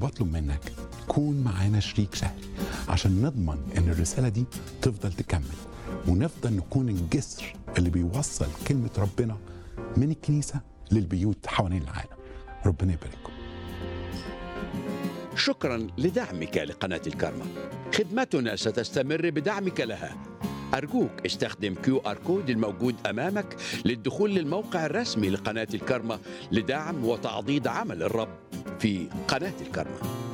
وبطلب منك كون معانا شريك شهري عشان نضمن ان الرساله دي تفضل تكمل ونفضل نكون الجسر اللي بيوصل كلمه ربنا من الكنيسه للبيوت حوالين العالم ربنا يبارككم شكرا لدعمك لقناة الكرمة خدمتنا ستستمر بدعمك لها أرجوك استخدم كيو آر كود الموجود أمامك للدخول للموقع الرسمي لقناة الكرمة لدعم وتعضيد عمل الرب في قناة الكرمة